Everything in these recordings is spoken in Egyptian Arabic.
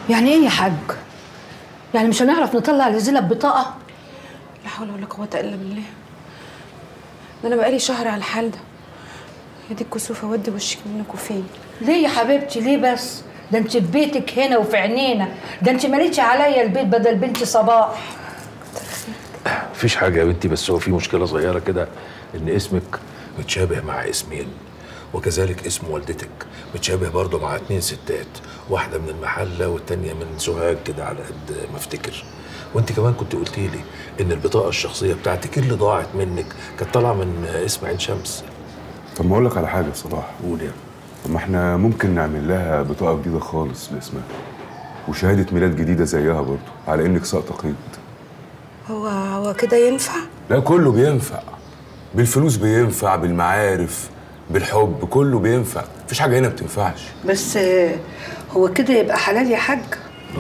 يعني ايه يا حاج يعني مش هنعرف نطلع لزينب بطاقه لا حول ولا قوة إلا بالله ده أنا بقالي شهر على الحال ده يا دي الكسوف أودي وشك منك وفين ليه يا حبيبتي ليه بس ده انت في بيتك هنا وفي عينينا ده انت ماليتش عليا البيت بدل بنتي صباح مفيش حاجة يا بنتي بس هو في مشكلة صغيرة كده إن اسمك متشابه مع اسمين وكذلك اسم والدتك متشابه برضه مع اتنين ستات واحدة من المحلة والتانية من سوهاج كده على قد ما افتكر وانت كمان كنت قلتي لي ان البطاقة الشخصية بتاعتك اللي ضاعت منك كانت طالعة من اسم عين شمس طب ما اقول لك على حاجه يا صلاح قول يا طب ما احنا ممكن نعمل لها بطاقه جديده خالص باسمها وشهاده ميلاد جديده زيها برضه على انك ساقطه قيد هو هو كده ينفع؟ لا كله بينفع بالفلوس بينفع بالمعارف بالحب كله بينفع مفيش حاجه هنا بتنفعش بس آه، هو كده يبقى حلال يا حاج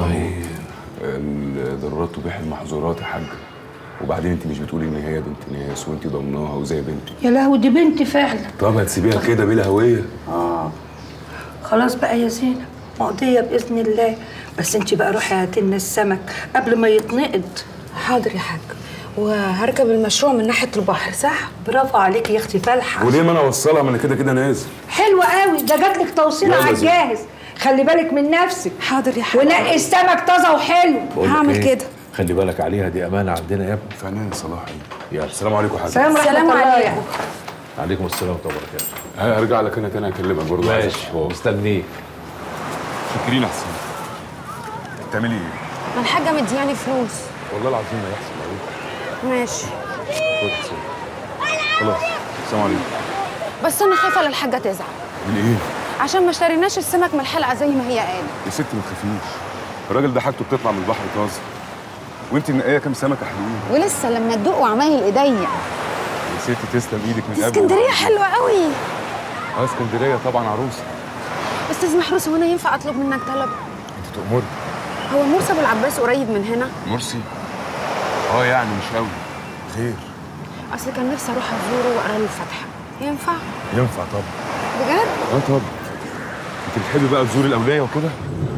الضرورات تبيح المحظورات يا حاج وبعدين انت مش بتقولي ان هي بنت ناس وانت ضمناها وزي بنتي يا لهوي دي بنتي فعلا طب هتسيبيها كده بلا هويه خلاص بقى يا زينب مقضية بإذن الله بس انت بقى روحي هاتي لنا السمك قبل ما يتنقض حاضر يا حاج وهركب المشروع من ناحية البحر صح؟ برافو عليكي يا اختي فالحة وليه ما انا اوصلها ما انا كده كده نازل حلوة قوي ده جات لك توصيل يلا على زين. الجاهز خلي بالك من نفسك حاضر يا حاج ونقي السمك طازة وحلو بقول لك هعمل إيه؟ كده. خلي بالك عليها دي أمانة عندنا يا ابني فنان صلاح ايه يلا السلام عليكم يا حاج سلام ورحمة سلام الله عليكم. يا عليكم السلام ورحمة الله وبركاته ها، هرجع لك انا تاني اكلمك برضه ماشي مستنيك فاكرين احسن بتعملي ايه؟ ما الحاجة مدياني فلوس والله العظيم ما يحصل عليك ماشي خد سيب. خلاص السلام عليكم بس أنا خايفة لا الحاجة تزعل من ايه؟ عشان ما اشتريناش السمك من الحلقة زي ما هي قالت يا ستي ما تخافيش الراجل ده حاجته بتطلع من البحر طازه وانت منقيه كام سمكه حلوين ولسه لما تدوق وعمايل ايديا يا ستي تسلم ايدك من قبل اسكندرية حلوة قوي اه اسكندريه طبعا عروسه استاذ محروس هو انا ينفع اطلب منك طلب انت تأمري هو مرسى ابو العباس قريب من هنا مرسي اه يعني مش قوي خير اصل كان نفسي اروح ازوره واقرا له الفاتحه ينفع ينفع طبعا بجد اه طبعا انت بتحبي بقى تزوري الاولياء وكده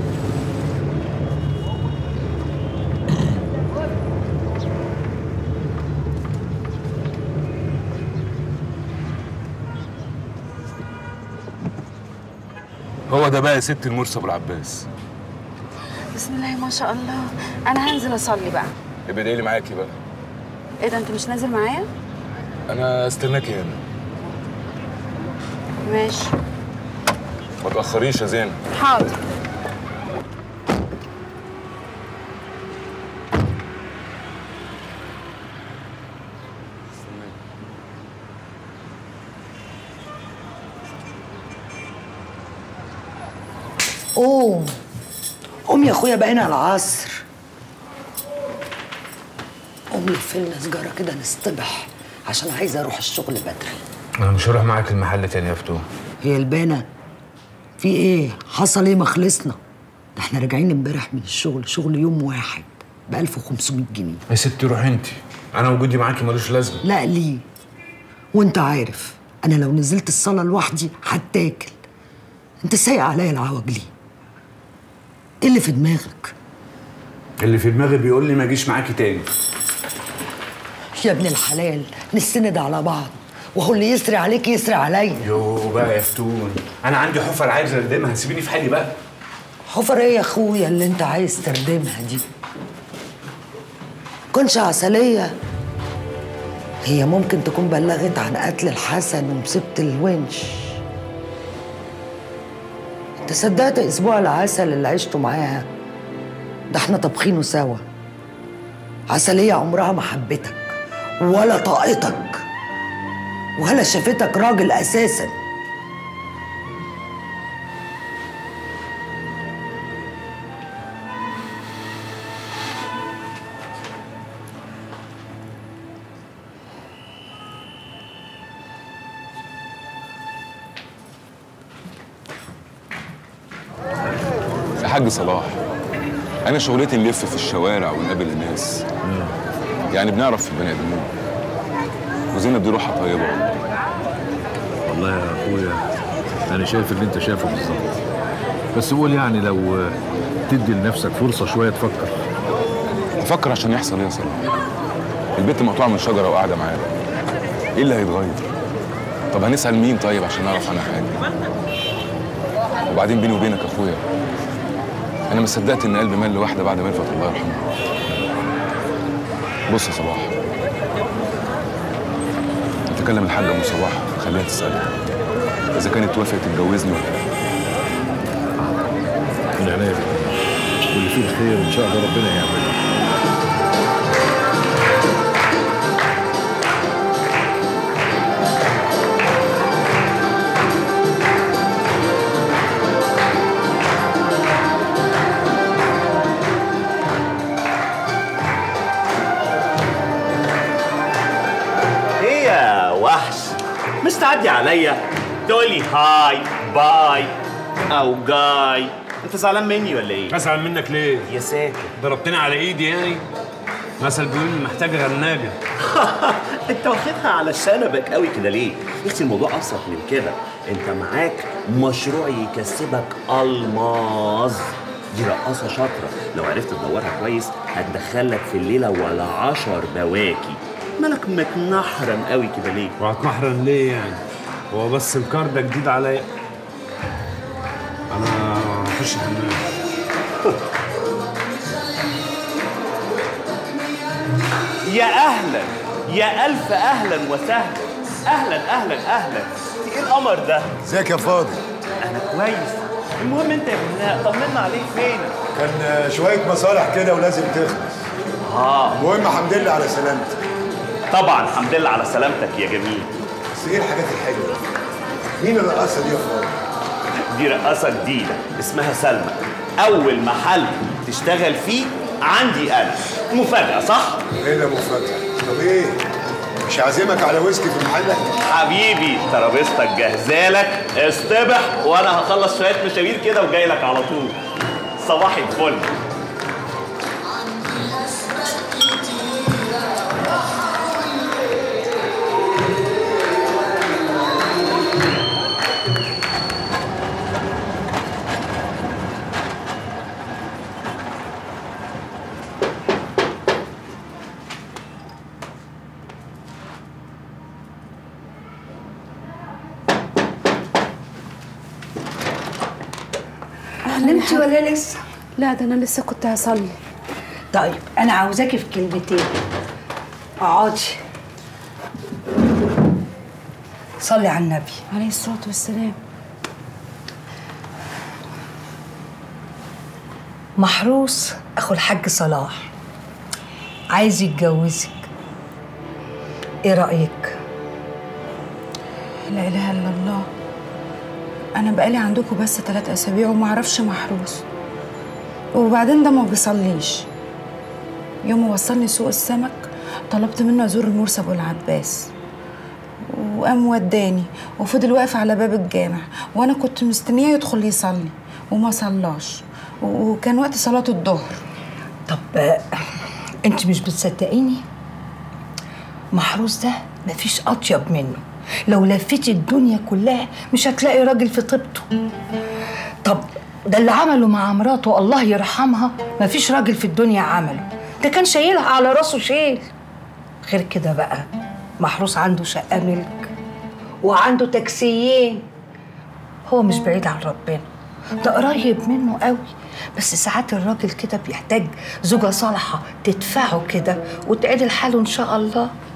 هو ده بقى يا ست المرسي ابو العباس بسم الله ما شاء الله انا هنزل اصلي بقى يبقى لي معاكي بقى ايه ده انت مش نازل معايا انا استناكي هنا ماشي ما تاخريش يا زينب حاضر قوم قوم يا اخويا بقينا العصر قوم لف لنا سجارة كده نصطبح عشان عايزة اروح الشغل بدري انا مش هروح معاك المحل تاني يا فتوح هي البانة في ايه حصل ايه ما خلصنا ده احنا راجعين امبارح من الشغل شغل يوم واحد ب 1500 جنيه يا ستي روح انت انا وجودي معاكي ملوش لازمه لا ليه وانت عارف انا لو نزلت الصاله لوحدي هتاكل انت سايق عليا العوج ليه ايه اللي في دماغك اللي في دماغي بيقول لي ما اجيش معاكي تاني يا ابن الحلال نستند على بعض وهو اللي يسري عليك يسري عليا يو بقى يا فتون انا عندي حفر عايز اردمها سيبيني في حالي بقى حفر ايه يا اخويا اللي انت عايز تردمها دي كنش عسلية هي ممكن تكون بلغت عن قتل الحسن ومصيبة الونش انت صدقت اسبوع العسل اللي عشته معاها ده احنا طبخينه سوا عسلية عمرها ما حبتك ولا طاقتك ولا شافتك راجل اساسا يا حاج صلاح انا شغلتي نلف في الشوارع ونقابل الناس يعني بنعرف في البني ادمين وزينب دي روحها طيبه والله والله يا اخويا انا شايف اللي انت شايفه بالظبط بس قول يعني لو تدي لنفسك فرصه شويه تفكر بفكر عشان يحصل ايه يا صلاح البنت مقطوعه من شجره وقاعده معانا ايه اللي هيتغير طب هنسال مين طيب عشان نعرف عنها حاجه وبعدين بيني وبينك اخويا انا ما صدقت ان قلبي مال لواحده بعد ما ملفت الله يرحمها بص يا صلاح انت كلم الحاج ام صلاح خليها تسالك اذا كانت توافق تتجوزني ولا لا من عناية واللي فيه الخير ان شاء الله ربنا يعمله ايه يا وحش مستعدي عليا تقولي هاي باي او جاي انت زعلان مني ولا ايه ازعل منك ليه؟ يا ساتر ضربتني على ايدي يعني مثل بيقول محتاج غناجه انت واخدها على شنبك قوي كده ليه بس الموضوع ابسط من كده انت معاك مشروع يكسبك الماظ دي رقاصه شاطره لو عرفت تدورها كويس هتدخلك في الليله ولا عشر بواكي مالك متنحرم قوي كده ليه وهتمحرن ليه يعني؟ هو بس الكار ده جديد عليا انا هخش الحمام يا اهلا يا الف اهلا وسهلا اهلا اهلا اهلا ايه القمر ده ازيك يا فاضل انا كويس المهم انت يا بناء طمنا عليك فين كان شويه مصالح كده ولازم تخلص اه المهم الحمد لله على سلامتك طبعا الحمد لله على سلامتك يا جميل بس ايه الحاجات الحلوه مين الرقاصه دي يا فاضل دي رقاصه جديده اسمها سلمى اول محل تشتغل فيه عندي انا مفاجاه صح ايه ده مفاجاه طب ايه مش عازمك على ويسكي في محلك حبيبي ترابيزتك جاهزالك اصطبح وانا هخلص شويه مشاوير كده وجاي لك على طول صباح الفل نمتي ولا لسه؟ لا ده انا لسه كنت هصلي طيب انا عاوزاكي في كلمتين اقعدي صلي على النبي عليه الصلاه والسلام محروس اخو الحاج صلاح عايز يتجوزك ايه رايك لا اله الا الله انا بقالي عندكم بس ثلاث اسابيع وما اعرفش محروس وبعدين ده ما بيصليش يوم ما وصلني سوق السمك طلبت منه ازور المرسى ابو العباس وقام وداني وفضل واقف على باب الجامع وانا كنت مستنيه يدخل يصلي وما صلاش وكان وقت صلاه الظهر طب آه، انت مش بتصدقيني محروس ده مفيش اطيب منه لو لفيتي الدنيا كلها مش هتلاقي راجل في طيبته طب ده اللي عمله مع مراته الله يرحمها مفيش راجل في الدنيا عمله ده كان شايلها على راسه شيل غير كده بقى محروس عنده شقة ملك وعنده تاكسيين هو مش بعيد عن ربنا ده قريب منه قوي بس ساعات الراجل كده بيحتاج زوجة صالحة تدفعه كده وتعدل حاله إن شاء الله